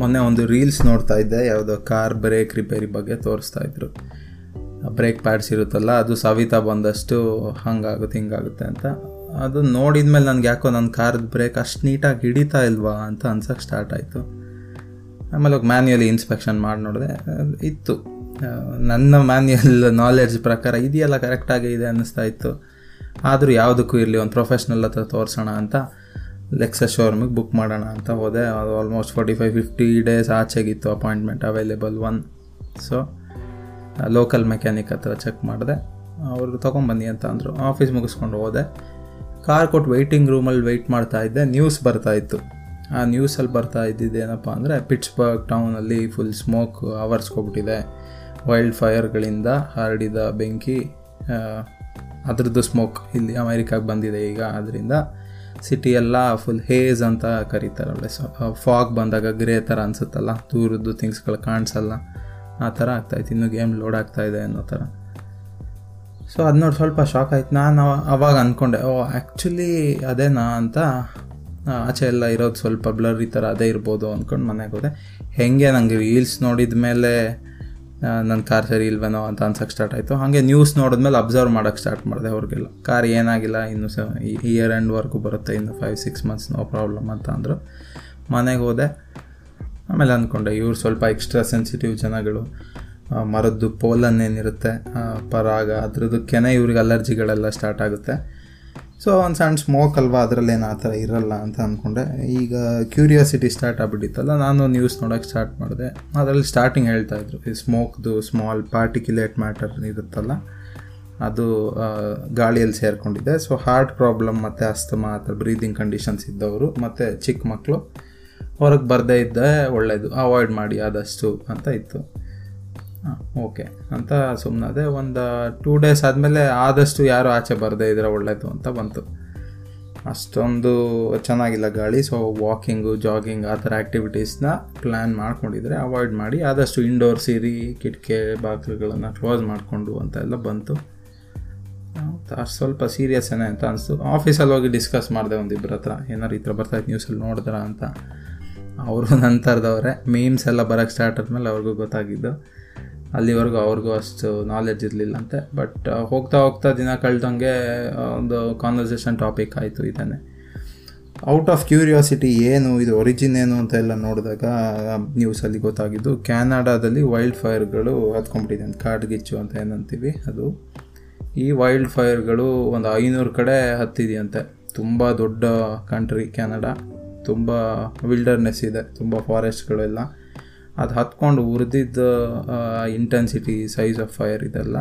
ಮೊನ್ನೆ ಒಂದು ರೀಲ್ಸ್ ನೋಡ್ತಾ ಇದ್ದೆ ಯಾವುದೋ ಕಾರ್ ಬ್ರೇಕ್ ರಿಪೇರಿ ಬಗ್ಗೆ ತೋರಿಸ್ತಾ ಇದ್ರು ಬ್ರೇಕ್ ಪ್ಯಾಡ್ಸ್ ಇರುತ್ತಲ್ಲ ಅದು ಸವಿತಾ ಬಂದಷ್ಟು ಹಂಗಾಗುತ್ತೆ ಹಿಂಗಾಗುತ್ತೆ ಅಂತ ಅದು ನೋಡಿದ ಮೇಲೆ ನನಗೆ ಯಾಕೋ ನನ್ನ ಕಾರ್ದು ಬ್ರೇಕ್ ಅಷ್ಟು ನೀಟಾಗಿ ಹಿಡಿತಾ ಇಲ್ವಾ ಅಂತ ಅನ್ಸೋಕ್ಕೆ ಸ್ಟಾರ್ಟ್ ಆಯಿತು ಆಮೇಲೆ ಹೋಗಿ ಮ್ಯಾನ್ಯಲಿ ಇನ್ಸ್ಪೆಕ್ಷನ್ ಮಾಡಿ ನೋಡಿದೆ ಇತ್ತು ನನ್ನ ಮ್ಯಾನ್ಯಲ್ ನಾಲೆಡ್ಜ್ ಪ್ರಕಾರ ಇದೆಯಲ್ಲ ಕರೆಕ್ಟಾಗಿ ಇದೆ ಅನ್ನಿಸ್ತಾ ಇತ್ತು ಆದರೂ ಯಾವುದಕ್ಕೂ ಇರಲಿ ಒಂದು ಪ್ರೊಫೆಷ್ನಲ್ ಹತ್ರ ತೋರಿಸೋಣ ಅಂತ ಲೆಕ್ಸಸ್ ಶೋರೂಮಿಗೆ ಬುಕ್ ಮಾಡೋಣ ಅಂತ ಹೋದೆ ಅದು almost forty five fifty days ಆಚೆಗಿತ್ತು appointment available one so local mechanic ಹತ್ರ ಚೆಕ್ ಮಾಡಿದೆ ಅವರು ತೊಗೊಂಬನ್ನಿ ಅಂತ ಅಂದರು ಆಫೀಸ್ ಮುಗಿಸ್ಕೊಂಡು ಹೋದೆ ಕಾರ್ ಕೊಟ್ಟು ವೆಯ್ಟಿಂಗ್ ರೂಮಲ್ಲಿ ವೆಯ್ಟ್ ಮಾಡ್ತಾ ಇದ್ದೆ ನ್ಯೂಸ್ ಬರ್ತಾ ಇತ್ತು ಆ ನ್ಯೂಸಲ್ಲಿ ಬರ್ತಾ ಇದ್ದಿದ್ದೇನಪ್ಪ ಅಂದರೆ ಪಿಟ್ಸ್ಬರ್ಗ್ ಟೌನಲ್ಲಿ ಫುಲ್ ಸ್ಮೋಕ್ ಆವರ್ಸ್ಕೊಬಿಟ್ಟಿದೆ ವೈಲ್ಡ್ ಫೈರ್ಗಳಿಂದ ಹರಡಿದ ಬೆಂಕಿ ಅದ್ರದ್ದು ಸ್ಮೋಕ್ ಇಲ್ಲಿ ಅಮೇರಿಕಾಗೆ ಬಂದಿದೆ ಈಗ ಅದರಿಂದ ಸಿಟಿ ಎಲ್ಲ ಫುಲ್ ಹೇಸ್ ಅಂತ ಕರೀತಾರೆ ಒಳ್ಳೆ ಫಾಗ್ ಬಂದಾಗ ಗ್ರೇ ಥರ ಅನಿಸುತ್ತಲ್ಲ ದೂರದ್ದು ಥಿಂಗ್ಸ್ಗಳು ಕಾಣಿಸಲ್ಲ ಆ ಥರ ಆಗ್ತಾಯಿತ್ತು ಇನ್ನೂ ಗೇಮ್ ಲೋಡ್ ಆಗ್ತಾಯಿದೆ ಅನ್ನೋ ಥರ ಸೊ ಅದು ನೋಡಿ ಸ್ವಲ್ಪ ಶಾಕ್ ಆಯ್ತು ನಾನು ಅವಾಗ ಅಂದ್ಕೊಂಡೆ ಓ ಆ್ಯಕ್ಚುಲಿ ಅದೇನಾ ಅಂತ ಆಚೆ ಎಲ್ಲ ಇರೋದು ಸ್ವಲ್ಪ ಬ್ಲರ್ ಈ ಥರ ಅದೇ ಇರ್ಬೋದು ಅಂದ್ಕೊಂಡು ಮನೆಗೆ ಹೋದೆ ಹೆಂಗೆ ನನಗೆ ರೀಲ್ಸ್ ನೋಡಿದ ಮೇಲೆ ನನ್ನ ಕಾರ್ ಸರಿ ಇಲ್ವೇನೋ ಅಂತ ಅನ್ಸೋಕ್ಕೆ ಸ್ಟಾರ್ಟ್ ಆಯಿತು ಹಾಗೆ ನ್ಯೂಸ್ ನೋಡಿದ್ಮೇಲೆ ಅಬ್ಸರ್ವ್ ಮಾಡೋಕ್ಕೆ ಸ್ಟಾರ್ಟ್ ಮಾಡಿದೆ ಅವ್ರಿಗೆಲ್ಲ ಕಾರ್ ಏನಾಗಿಲ್ಲ ಇನ್ನು ಸ ಇಯರ್ ಎಂಡ್ವರೆಗೂ ಬರುತ್ತೆ ಇನ್ನು five six months no problem ಅಂತ ಅಂದರು ಮನೆಗೆ ಹೋದೆ ಆಮೇಲೆ ಅಂದ್ಕೊಂಡೆ ಇವ್ರು ಸ್ವಲ್ಪ ಎಕ್ಸ್ಟ್ರಾ ಸೆನ್ಸಿಟಿವ್ ಜನಗಳು ಮರದ್ದು ಪೋಲನ್ ಏನಿರುತ್ತೆ ಪರಾಗ ಅದ್ರದ್ದು ಕೆನೆ ಇವ್ರಿಗೆ ಅಲರ್ಜಿಗಳೆಲ್ಲ ಸ್ಟಾರ್ಟ್ ಆಗುತ್ತೆ ಸೊ ಒಂದು ಸಣ್ಣ ಸ್ಮೋಕ್ ಅಲ್ವಾ ಅದರಲ್ಲೇನು ಆ ಥರ ಇರಲ್ಲ ಅಂತ ಅಂದ್ಕೊಂಡೆ ಈಗ ಕ್ಯೂರಿಯಾಸಿಟಿ ಸ್ಟಾರ್ಟ್ ಆಗಿಬಿಟ್ಟಿತ್ತಲ್ಲ ನಾನು ನ್ಯೂಸ್ ನೋಡೋಕ್ಕೆ ಸ್ಟಾರ್ಟ್ ಮಾಡಿದೆ ಅದರಲ್ಲಿ ಸ್ಟಾರ್ಟಿಂಗ್ ಹೇಳ್ತಾಯಿದ್ರು ಈ ಸ್ಮೋಕ್ದು ಸ್ಮಾಲ್ ಪಾರ್ಟಿಕ್ಯುಲೇಟ್ ಮ್ಯಾಟರ್ ಇರುತ್ತಲ್ಲ ಅದು ಗಾಳಿಯಲ್ಲಿ ಸೇರಿಕೊಂಡಿದೆ ಸೊ ಹಾರ್ಟ್ ಪ್ರಾಬ್ಲಮ್ ಮತ್ತು ಅಸ್ತಮಾ ಆ ಥರ ಬ್ರೀದಿಂಗ್ ಕಂಡೀಷನ್ಸ್ ಇದ್ದವರು ಮತ್ತು ಚಿಕ್ಕ ಮಕ್ಕಳು ಹೊರಗೆ ಬರದೇ ಇದ್ದರೆ ಒಳ್ಳೆಯದು ಅವಾಯ್ಡ್ ಮಾಡಿ ಆದಷ್ಟು ಅಂತ ಇತ್ತು ಹಾಂ ಓಕೆ ಅಂತ ಸುಮ್ಮನೆ ಒಂದು ಟೂ ಡೇಸ್ ಆದಮೇಲೆ ಆದಷ್ಟು ಯಾರು ಆಚೆ ಬರದೇ ಇದ್ರೆ ಒಳ್ಳೆಯದು ಅಂತ ಬಂತು ಅಷ್ಟೊಂದು ಚೆನ್ನಾಗಿಲ್ಲ ಗಾಳಿ ಸೊ ವಾಕಿಂಗು ಜಾಗಿಂಗ್ ಆ ಥರ ಆ್ಯಕ್ಟಿವಿಟೀಸ್ನ ಪ್ಲ್ಯಾನ್ ಮಾಡ್ಕೊಂಡಿದ್ರೆ ಅವಾಯ್ಡ್ ಮಾಡಿ ಆದಷ್ಟು ಇಂಡೋರ್ಸ್ ಇರಿ ಕಿಟಕಿ ಬಾಗಿಲುಗಳನ್ನು ಕ್ಲೋಸ್ ಮಾಡಿಕೊಂಡು ಅಂತ ಎಲ್ಲ ಬಂತು ಅಷ್ಟು ಸ್ವಲ್ಪ ಸೀರಿಯಸ್ ಏನೇ ಅಂತ ಅನಿಸ್ತು ಆಫೀಸಲ್ಲಿ ಹೋಗಿ ಡಿಸ್ಕಸ್ ಮಾಡಿದೆ ಒಂದಿಬ್ಬರ ಹತ್ರ ಏನಾರು ಈ ಥರ ಬರ್ತಾಯಿತ್ತು ನ್ಯೂಸಲ್ಲಿ ನೋಡಿದ್ರ ಅಂತ ಅವರು ನಂತರದವರೇ ಮೀಮ್ಸ್ ಎಲ್ಲ ಬರೋಕ್ಕೆ ಸ್ಟಾರ್ಟ್ ಆದಮೇಲೆ ಅವ್ರಿಗೂ ಗೊತ್ತಾಗಿದ್ದು ಅಲ್ಲಿವರೆಗೂ ಅವ್ರಿಗೂ ಅಷ್ಟು ನಾಲೆಡ್ಜ್ ಇರಲಿಲ್ಲ ಅಂತೆ ಬಟ್ ಹೋಗ್ತಾ ಹೋಗ್ತಾ ದಿನ ಕಳೆದಂಗೆ ಒಂದು ಕಾನ್ವರ್ಸೇಷನ್ ಟಾಪಿಕ್ ಆಯಿತು ಇದನ್ನೇ ಔಟ್ ಆಫ್ ಕ್ಯೂರಿಯಾಸಿಟಿ ಏನು ಇದು ಒರಿಜಿನ್ ಏನು ಅಂತ ಎಲ್ಲ ನೋಡಿದಾಗ ನ್ಯೂಸಲ್ಲಿ ಗೊತ್ತಾಗಿದ್ದು ಕ್ಯಾನಡಾದಲ್ಲಿ ವೈಲ್ಡ್ ಫೈರ್ಗಳು ಹತ್ಕೊಂಡ್ಬಿಟ್ಟಿದೆ ಅಂತ ಕಾಡ್ಗಿಚ್ಚು ಅಂತ ಏನಂತೀವಿ ಅದು ಈ ವೈಲ್ಡ್ ಫೈರ್ಗಳು ಒಂದು ಐನೂರು ಕಡೆ ಹತ್ತಿದೆಯಂತೆ ತುಂಬ ದೊಡ್ಡ ಕಂಟ್ರಿ ಕ್ಯಾನಡಾ ತುಂಬ ವಿಲ್ಡರ್ನೆಸ್ ಇದೆ ತುಂಬ ಫಾರೆಸ್ಟ್ಗಳೆಲ್ಲ ಅದು ಹತ್ಕೊಂಡು ಉರಿದಿದ್ದ ಇಂಟೆನ್ಸಿಟಿ ಸೈಜ್ ಆಫ್ ಫೈರ್ ಇದೆಲ್ಲ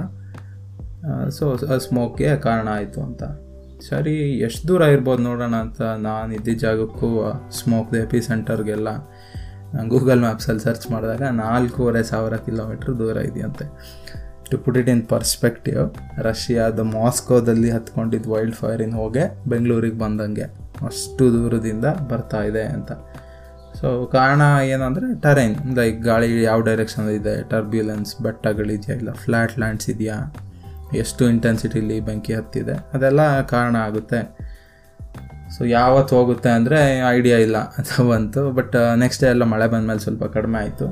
ಸೊ ಸ್ಮೋಕ್ಗೆ ಕಾರಣ ಆಯಿತು ಅಂತ ಸರಿ ಎಷ್ಟು ದೂರ ಇರ್ಬೋದು ನೋಡೋಣ ಅಂತ ನಾನು ಇದ್ದಿದ್ದ ಜಾಗಕ್ಕೂ ಸ್ಮೋಕ್ದು ಎಪಿ ಸೆಂಟರ್ಗೆಲ್ಲ ಗೂಗಲ್ ಮ್ಯಾಪ್ಸಲ್ಲಿ ಸರ್ಚ್ ಮಾಡಿದಾಗ ನಾಲ್ಕೂವರೆ ಸಾವಿರ ಕಿಲೋಮೀಟ್ರ್ ದೂರ ಇದೆಯಂತೆ to put it in perspective ರಷ್ಯಾದ ಮಾಸ್ಕೋದಲ್ಲಿ ಹತ್ಕೊಂಡಿದ್ದು ವೈಲ್ಡ್ ಫೈರಿನ ಹೋಗೆ ಬೆಂಗಳೂರಿಗೆ ಬಂದಂಗೆ ಅಷ್ಟು ದೂರದಿಂದ ಬರ್ತಾ ಇದೆ ಅಂತ ಸೊ ಕಾರಣ ಏನಂದರೆ ಟರೈನ್ ಲೈಕ್ ಗಾಳಿ ಯಾವ ಡೈರೆಕ್ಷನ್ ಇದೆ ಟರ್ಬ್ಯುಲೆನ್ಸ್ ಬೆಟ್ಟಗಳಿದೆಯಾ ಇಲ್ಲ ಫ್ಲ್ಯಾಟ್ ಲ್ಯಾಂಡ್ಸ್ ಇದೆಯಾ ಎಷ್ಟು ಇಂಟೆನ್ಸಿಟಿಲಿ ಬೆಂಕಿ ಹತ್ತಿದೆ ಅದೆಲ್ಲ ಕಾರಣ ಆಗುತ್ತೆ ಸೊ ಯಾವತ್ತು ಹೋಗುತ್ತೆ ಅಂದರೆ ಐಡಿಯಾ ಇಲ್ಲ ಅಂತ ಬಂತು ಬಟ್ ನೆಕ್ಸ್ಟ್ ಡೇ ಎಲ್ಲ ಮಳೆ ಬಂದಮೇಲೆ ಸ್ವಲ್ಪ ಕಡಿಮೆ ಆಯಿತು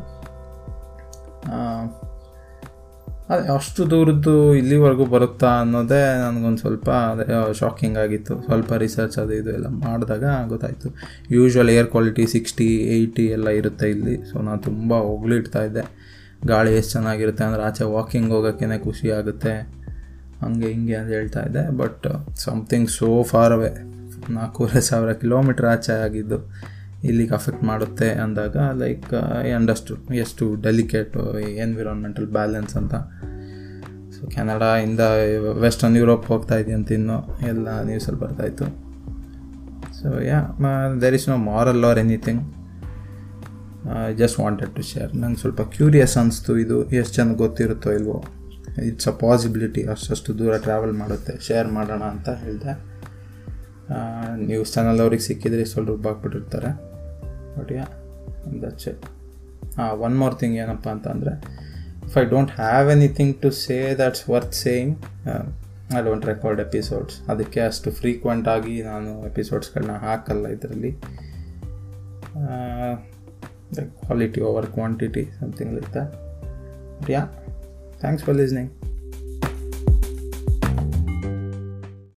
ಅದೇ ಅಷ್ಟು ದೂರದ್ದು ಇಲ್ಲಿವರೆಗೂ ಬರುತ್ತಾ ಅನ್ನೋದೇ ನನಗೊಂದು ಸ್ವಲ್ಪ ಅದೇ ಶಾಕಿಂಗ್ ಆಗಿತ್ತು ಸ್ವಲ್ಪ ರಿಸರ್ಚ್ ಅದು ಇದು ಎಲ್ಲ ಮಾಡಿದಾಗ ಗೊತ್ತಾಯಿತು usual air quality sixty eighty ಎಲ್ಲ ಇರುತ್ತೆ ಇಲ್ಲಿ ಸೊ ನಾನು ತುಂಬ ಹೊಗಳಿಡ್ತಾ ಇದ್ದೆ ಗಾಳಿ ಎಷ್ಟು ಚೆನ್ನಾಗಿರುತ್ತೆ ಅಂದರೆ ಆಚೆ ವಾಕಿಂಗ್ ಹೋಗೋಕ್ಕೇ ಖುಷಿ ಆಗುತ್ತೆ ಹಂಗೆ ಹಿಂಗೆ ಅಂತ ಹೇಳ್ತಾ ಇದ್ದೆ but something so far away ನಾಲ್ಕೂವರೆ ಸಾವಿರ ಕಿಲೋಮೀಟ್ರ್ ಆಚೆ ಆಗಿದ್ದು ಇಲ್ಲಿಗೆ ಅಫೆಕ್ಟ್ ಮಾಡುತ್ತೆ ಅಂದಾಗ ಲೈಕ್ ಅಂಡಸ್ಟು ಎಷ್ಟು ಡೆಲಿಕೇಟು ಎನ್ವಿರಾನ್ಮೆಂಟಲ್ ಬ್ಯಾಲೆನ್ಸ್ ಅಂತ ಸೊ ಕೆನಡಾಯಿಂದ ವೆಸ್ಟರ್ನ್ ಯುರೋಪ್ ಹೋಗ್ತಾ ಇದೆಯಂತ ಇನ್ನು ಎಲ್ಲ ನ್ಯೂಸಲ್ಲಿ ಬರ್ತಾಯಿತ್ತು so yeah there is no moral or anything I just wanted to share ನಂಗೆ ಸ್ವಲ್ಪ ಕ್ಯೂರಿಯಸ್ ಅನಿಸ್ತು ಇದು ಎಷ್ಟು ಜನ ಗೊತ್ತಿರುತ್ತೋ ಇಲ್ವೋ ಇಟ್ಸ್ ಅ ಪಾಸಿಬಿಲಿಟಿ ಅಷ್ಟಷ್ಟು ದೂರ ಟ್ರಾವೆಲ್ ಮಾಡುತ್ತೆ ಶೇರ್ ಮಾಡೋಣ ಅಂತ ಹೇಳಿದೆ ನ್ಯೂಸ್ ಚಾನಲ್ ಅವ್ರಿಗೆ ಸಿಕ್ಕಿದ್ರೆ ಸ್ವಲ್ಪ ರುಬ್ಬ ಹಾಕ್ಬಿಟ್ಟಿರ್ತಾರೆ ಬಟ್ ಯಾ ದಟ್ಸ್ ಇಟ್ ಹಾಂ ಒನ್ ಮೋರ್ ಥಿಂಗ್ ಏನಪ್ಪ ಅಂತಂದರೆ if I don't have anything to say that's worth saying I don't record episodes ಅದಕ್ಕೆ ಅಷ್ಟು ಫ್ರೀಕ್ವೆಂಟಾಗಿ ನಾನು ಎಪಿಸೋಡ್ಸ್ಗಳನ್ನ ಹಾಕಲ್ಲ ಇದರಲ್ಲಿ quality over quantity something like that yeah thanks for listening